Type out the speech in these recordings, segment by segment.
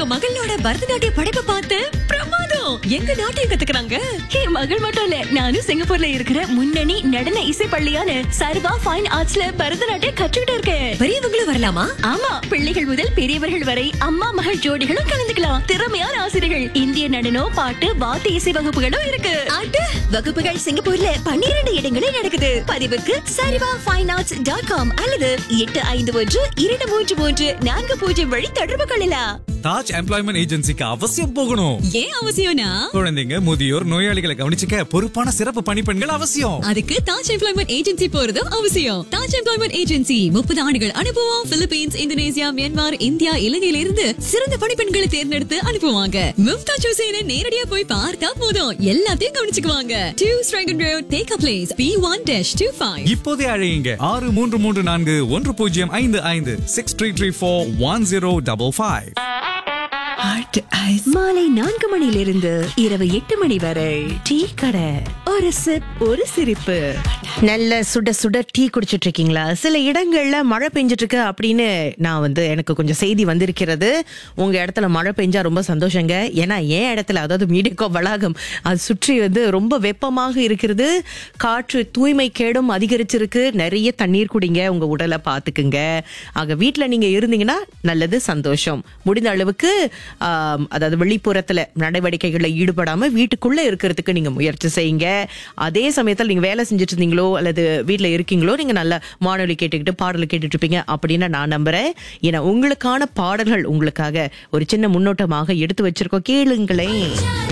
உங்க மகளோட பரதநாட்டிய படைப்பை பார்த்து பிரமாதம் எங்க நாட்டையும் கத்துக்கிறாங்க என் மகள் மட்டும் இல்ல நானும் சிங்கப்பூர்ல இருக்கிற முன்னணி நடன இசை பள்ளியான சர்வா ஃபைன் ஆர்ட்ஸ்ல பரதநாட்டியம் கற்றுக்கிட்டு இருக்கேன் பெரியவங்களும் வரலாமா ஆமா பிள்ளைகள் முதல் பெரியவர்கள் வரை அம்மா மகள் ஜோடிகளும் கலந்துக்கலாம் திறமையான ஆசிரியர்கள் இந்திய நடனம் பாட்டு வாத்திய இசை வகுப்புகளும் இருக்கு அட வகுப்புகள் சிங்கப்பூர்ல பன்னிரண்டு இடங்களில் நடக்குது பதிவுக்கு சரிவா ஃபைன் ஆர்ட்ஸ் டாட் காம் அல்லது எட்டு ஐந்து ஒன்று இரண்டு மூன்று மூன்று நான்கு பூஜ்ஜியம் வழி தொடர்பு கொள்ளலாம் தாஜ் எம்ப்ளாய்மெண்ட் ஏஜென்சிக்கு அவசியம் போகணும் ஏன் அவசியம்னா குழந்தைங்க முதியோர் நோயாளிகளை கவனிச்சுக்க பொறுப்பான சிறப்பு பணிப்பெண்கள் அவசியம் அதுக்கு தாஜ் எம்ப்ளாய்மெண்ட் ஏஜென்சி போறதும் அவசியம் தாஜ் எம்ப்ளாய்மெண்ட் ஏஜென்சி முப்பது ஆண்டுகள் அனுபவம் பிலிப்பீன்ஸ் இந்தோனேசியா மியான்மர் இந்தியா இலங்கையில இருந்து சிறந்த பணிப்பெண்களை தேர்ந்தெடுத்து அனுப்புவாங்க மும்தாஜ் ஹுசேனை நேரடியா போய் பார்த்தா போதும் எல்லாத்தையும் கவனிச்சுக்குவாங்க two Strachan road take a place B one dash two five இப்போதே அழையுங்க ஆறு மூன்று மூன்று நான்கு ஒன்று பூஜ்ஜியம் ஐந்து ஐந்து six three three four one zero double five மாலை நான்கு மணியிலிருந்து இரவு எட்டு மணி வரை டீ கடை ஒரு சிப் ஒரு சிரிப்பு நல்ல சுட சுட டீ குடிச்சிட்டு இருக்கீங்களா சில இடங்கள்ல மழை பெஞ்சிட்டு இருக்கு அப்படின்னு நான் வந்து எனக்கு கொஞ்சம் செய்தி வந்திருக்கிறது உங்க இடத்துல மழை பெஞ்சா ரொம்ப சந்தோஷங்க ஏன்னா என் இடத்துல அதாவது மீடியக்கோ வளாகம் அது சுற்றி வந்து ரொம்ப வெப்பமாக இருக்கிறது காற்று தூய்மை கேடும் அதிகரிச்சிருக்கு நிறைய தண்ணீர் குடிங்க உங்க உடலை பார்த்துக்குங்க ஆக வீட்ல நீங்க இருந்தீங்கன்னா நல்லது சந்தோஷம் முடிந்த அளவுக்கு ஆம், அதாவது வெளிப்புறத்துல நடவடிக்கைகளில் ஈடுபடாம வீட்டுக்குள்ள இருக்கிறதுக்கு நீங்க முயற்சி செய்யுங்க அதே சமயத்தில் நீங்க வேலை செஞ்சுட்டு இருந்தீங்களோ அல்லது வீட்ல இருக்கீங்களோ நீங்க நல்ல வானொலி கேட்டுக்கிட்டு பாடல் கேட்டுட்டு இருப்பீங்க அப்படின்னு நான் நம்புறேன் ஏன்னா உங்களுக்கான பாடல்கள் உங்களுக்காக ஒரு சின்ன முன்னோட்டமாக எடுத்து வச்சிருக்கோம் கேளுங்களேன்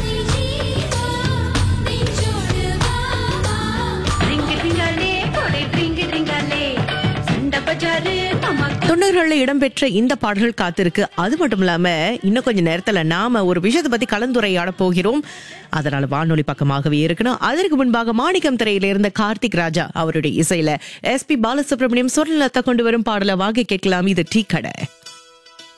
தொண்ணூறுகள்ல இடம்பெற்ற இந்த பாடல்கள் காத்திருக்கு அது மட்டும் இல்லாம இன்னும் கொஞ்ச நேரத்துல நாம ஒரு விஷயத்தை பத்தி கலந்துரையாட போகிறோம் அதனால வானொலி பக்கமாகவே இருக்கணும் அதற்கு முன்பாக மாணிக்கம் திரையில இருந்த கார்த்திக் ராஜா அவருடைய இசையில எஸ் பி பாலசுப்ரமணியம் சுவர்ணலதா கொண்டு வரும் பாடல வாங்கி கேட்கலாம் இது டீ கடை